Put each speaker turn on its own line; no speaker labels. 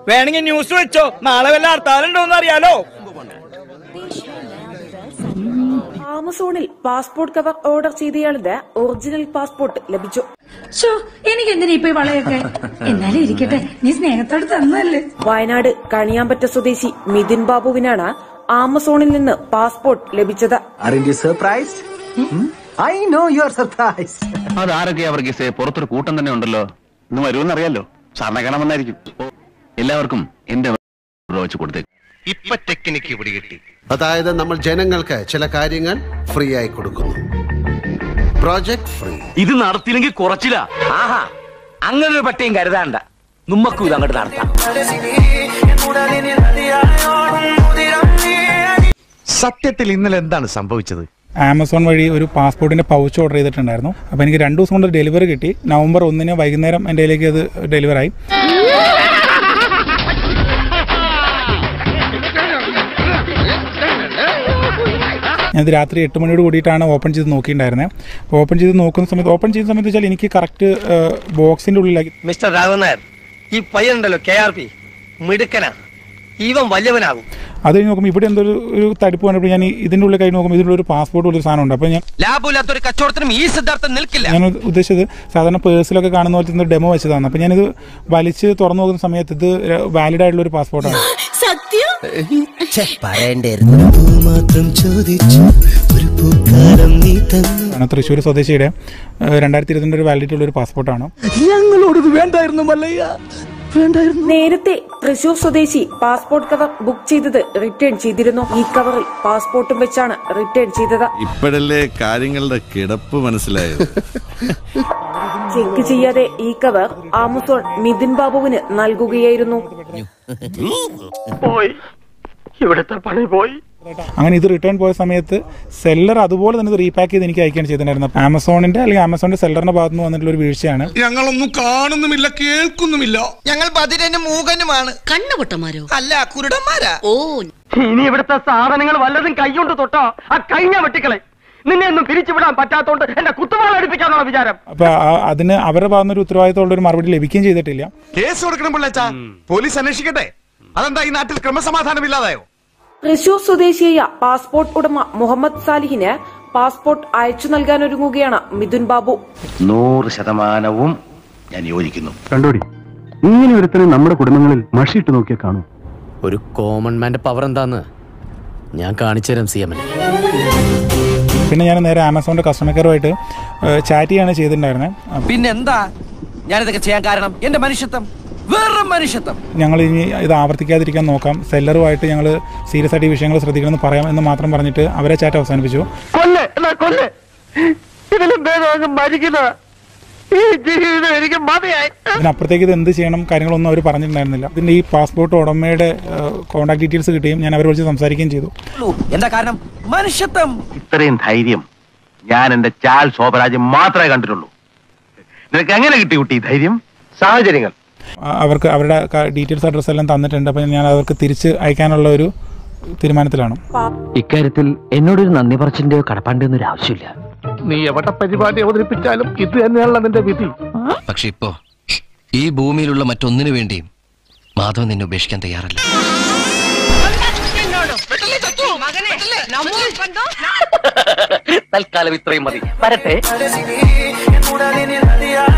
വേണമെങ്കിൽ ന്യൂസ് വെച്ചോ നാളെ വല്ല ഹർത്താലുണ്ടോന്ന് അറിയാലോ
ആമസോണിൽ പാസ്പോർട്ട് കവർ ഓർഡർ ചെയ്തയാളുടെ ഒറിജിനൽ പാസ്പോർട്ട് ലഭിച്ചു
ഷോ എനിക്ക് എന്തിനാ ഇപ്പൊ ഈ വളയൊക്കെ എന്നാലും ഇരിക്കട്ടെ നീ സ്നേഹത്തോട് തന്നല്ലേ
വയനാട് കണിയാമ്പറ്റ സ്വദേശി മിഥുൻ ബാബുവിനാണ് ആമസോണിൽ നിന്ന് പാസ്പോർട്ട് ലഭിച്ചത്
Aren't you surprised? Hmm? I know you're surprised.
അതാരൊക്കെയാ വർഗീസേ പുറത്തൊരു കൂട്ടം തന്നെ ഉണ്ടല്ലോ ഇന്ന് വരുമെന്ന് അറിയാലോ സാറിനെ കാണാൻ വന്നായിരിക്കും എല്ലാവർക്കും എന്റെ വെച്ച് കൊടുത്തേക്ക്
ഇപ്പൊ ടെക്നിക്ക് പിടികിട്ടി
അതായത് നമ്മൾ ജനങ്ങൾക്ക് ചില കാര്യങ്ങൾ ഫ്രീ ആയി കൊടുക്കുന്നു പ്രോജക്ട് ഫ്രീ
ഇത് നടത്തിയില്ലെങ്കിൽ കുറച്ചില്ല ആഹാ അങ്ങനെ ഒരു പട്ടിയും കരുതാണ്ട നമ്മക്കും ഇത് അങ്ങോട്ട് നടത്താം
സത്യത്തിൽ ഇന്നലെ എന്താണ് സംഭവിച്ചത്
ആമസോൺ വഴി ഒരു പാസ്പോർട്ടിന്റെ പൗച്ച് ഓർഡർ ചെയ്തിട്ടുണ്ടായിരുന്നു അപ്പോൾ എനിക്ക് രണ്ട് ദിവസം കൊണ്ട് ഡെലിവറി കിട്ടി നവംബർ ഒന്നിന് വൈകുന്നേരം എൻ്റെ കയ്യിലേക്ക് അത് ഡെലിവറായി ഞാനത് രാത്രി എട്ട് മണിയോട് കൂടിയിട്ടാണ് ഓപ്പൺ ചെയ്ത് നോക്കിയിട്ടുണ്ടായിരുന്നത് അപ്പോൾ ഓപ്പൺ ചെയ്ത് നോക്കുന്ന സമയത്ത് ഓപ്പൺ ചെയ്യുന്ന സമയത്ത് വെച്ചാൽ എനിക്ക് കറക്റ്റ് ബോക്സിൻ്റെ ഉള്ളിലാക്കി
മിസ്റ്റർ രാഘവൻ നായർ ഈ പയ്യനുണ്ടല്ലോ കെ ആർ പി മിടുക്കനാ ഇവൻ വലിയവനാകും
അത് കഴിഞ്ഞ് നോക്കുമ്പോൾ ഇവിടെ എന്തോ ഒരു- ഒരു തടിപ്പ് കണ്ടപ്പോൾ ഞാൻ ഈ ഇതിൻ്റെ ഉള്ളിൽ കഴിഞ്ഞ് നോക്കുമ്പോൾ ഇതിൻ്റെ ഒരു പാസ്പോർട്ട് ഉള്ളൊരു സാധനം ഉണ്ട് അപ്പോൾ ഞാൻ
ലാഭമില്ലാത്തൊരു കച്ചവടത്തിനും ഈ സിദ്ധാർത്ഥം നിൽക്കില്ല
ഞാൻ ഉദ്ദേശിച്ചത് സാധാരണ പേഴ്സിലൊക്കെ കാണുന്ന പോലത്തെ ഒരു ഡെമോ വെച്ചതാണ് അപ്പം ഞാനിത് വലിച്ച് തുറന്നു നോക്കുന്ന സമയത്ത് ഇത് വാലിഡ് ആയിട്ടുള്ള ഒരു പാസ്പോർട്ടാണ്
മാത്രം ചോദിച്ചു ഒരു പൂക്കാലം നീ തന്നു
ആണ് തൃശ്ശൂർ സ്വദേശിയുടെ രണ്ടായിരത്തി ഇരുപത്തിൻ്റെ ഒരു വാലിഡിറ്റി ഉള്ള ഒരു പാസ്പോർട്ടാണ്
ഞങ്ങളോട് വേണ്ടായിരുന്നു മല്ലയ്യ
നേരത്തെ തൃശൂർ സ്വദേശി പാസ്പോർട്ട് കവർ ബുക്ക് ചെയ്തത് റിട്ടേൺ ചെയ്തിരുന്നു ഈ കവറിൽ പാസ്പോർട്ടും വെച്ചാണ് റിട്ടേൺ ചെയ്തത്
ഇപ്പോഴല്ലേ കാര്യങ്ങളുടെ കിടപ്പ് മനസ്സിലായത്
ചെക്ക് ചെയ്യാതെ ഈ കവർ ആമസോൺ മിഥുൻ ബാബുവിന് നൽകുകയായിരുന്നു
പോയി ഇവിടുത്തെ പണി പോയി
അങ്ങനെ ഇത് റിട്ടേൺ പോയ സമയത്ത് സെല്ലർ അതുപോലെ തന്നെ ഇത് റീപാക്ക് ചെയ്ത് എനിക്ക് അയക്കുകയാണ് ചെയ്തിട്ടുണ്ടായിരുന്നത് ആമസോണിന്റെ അല്ലെങ്കിൽ ആമസോണിന്റെ സെല്ലറിന്റെ ഭാഗത്ത് നിന്ന് വന്നിട്ടുള്ള ഒരു വീഴ്ചയാണ്
ഞങ്ങളൊന്നും കാണുന്നുമില്ല കേൾക്കുന്നുമില്ല
ഞങ്ങൾ ബദിരനും മൂകനുമാണ്
കണ്ണുപൊട്ടന്മാരോ
അല്ല കുരുടന്മാരാ
ഓ
ഇനി ഇവിടുത്തെ സാധനങ്ങൾ വല്ലതും കൈകൊണ്ട് തൊട്ടോ ആ കഴിഞ്ഞ വെട്ടിക്കളെ നിന്നെ ഒന്നും പിരിച്ചുവിടാൻ പറ്റാത്തോണ്ട് എന്റെ കുത്തുവാൾ അടുപ്പിക്കാന്നുള്ള വിചാരം
അപ്പൊ ആ- അതിന് അവരുടെ ഭാഗത്ത് നിന്ന് ഒരു ഉത്തരവാദിത്തമുള്ള ഒരു മറുപടി ലഭിക്കുകയും ചെയ്തിട്ടില്ല
കേസ് കൊടുക്കണം പിള്ളേച്ചാ പോലീസ് അന്വേഷിക്കട്ടെ അതെന്താ ഈ നാട്ടിൽ ക്രമസമാധാനം ഇല്ലാതായോ
തൃശൂർ സ്വദേശിയായ പാസ്പോർട്ട് ഉടമ മുഹമ്മദ് സാലിഹിന് പാസ്പോർട്ട് അയച്ചു നൽകാനൊരുങ്ങുകയാണ് മിഥുൻ ബാബു
നൂറ് ശതമാനവും ഞാൻ യോജിക്കുന്നു
കണ്ടോടി ഇങ്ങനെ ഒരുത്തനെ നമ്മുടെ കുടുംബങ്ങളിൽ മഷിയിട്ട് നോക്കിയാൽ കാണും
ഒരു കോമൺ മാന്റെ പവർ എന്താന്ന് ഞാൻ കാണിച്ചു തരാം സി എമ്മിന്
പിന്നെ ഞാൻ നേരെ ആമസോണിന്റെ കസ്റ്റമർ കെയറുമായിട്ട് ചാറ്റ് ചെയ്യാണ് ചെയ്തിട്ടുണ്ടായിരുന്നത് അപ്പൊ
പിന്നെന്താ ഞാനിതൊക്കെ ചെയ്യാൻ കാരണം എന്റെ മനുഷ്യത്വം വെറും മനുഷ്യത്വം
ഞങ്ങൾ ഇനി ഇത് ആവർത്തിക്കാതിരിക്കാൻ നോക്കാം സെല്ലറുമായിട്ട് ഞങ്ങൾ സീരിയസ് ആയിട്ട് ഈ വിഷയങ്ങൾ ശ്രദ്ധിക്കണമെന്ന് പറയാം എന്ന് മാത്രം പറഞ്ഞിട്ട് അവരെ ചാറ്റ് അവസാനിപ്പിച്ചു
കൊല്ല് എന്നാ കൊല്ല് ഇതിലും ഭേദം അങ്ങ് മരിക്കുന്ന ഈ ജീവിതം എനിക്ക് മതിയായി
ഇതിനപ്പുറത്തേക്ക് ഇത് എന്ത് ചെയ്യണം കാര്യങ്ങളൊന്നും അവർ പറഞ്ഞിട്ടുണ്ടായിരുന്നില്ല ഇതിന്റെ ഈ പാസ്പോർട്ട് ഉടമയുടെ കോൺടാക്ട് ഡീറ്റെയിൽസ് കിട്ടുകയും ഞാൻ അവരെ വിളിച്ച് സംസാരിക്കുകയും ചെയ്തു
എന്താ കാരണം മനുഷ്യത്വം
ഇത്രയും ധൈര്യം ഞാൻ എന്റെ ചാൽ ശോഭരാജ് മാത്രമേ കണ്ടിട്ടുള്ളൂ നിനക്ക് എങ്ങനെ കിട്ടി കുട്ടി ഈ ധൈര്യം സാഹചര്യങ്ങൾ
ആ, അവർക്ക് അവരുടെ ഡീറ്റെയിൽസ് അഡ്രസ്സ് എല്ലാം തന്നിട്ടുണ്ട് അപ്പം ഞാൻ അവർക്ക് തിരിച്ച് അയക്കാനുള്ള ഒരു തീരുമാനത്തിലാണ്
ഇക്കാര്യത്തിൽ എന്നോടൊരു നന്ദി പറച്ചിന്റെയോ കടപ്പാണ്ടിയോ ഒരു ആവശ്യമില്ല
നീ എവിടെ പരിപാടി അവതരിപ്പിച്ചാലും ഇത് തന്നെയാണല്ലോ നിന്റെ വിധി
പക്ഷെ ഇപ്പോ ഈ ഭൂമിയിലുള്ള മറ്റൊന്നിനു വേണ്ടിയും മാധവൻ നിന്നെ ഉപേക്ഷിക്കാൻ തയ്യാറല്ല
തൽക്കാലം ഇത്രയും മതി വരട്ടെ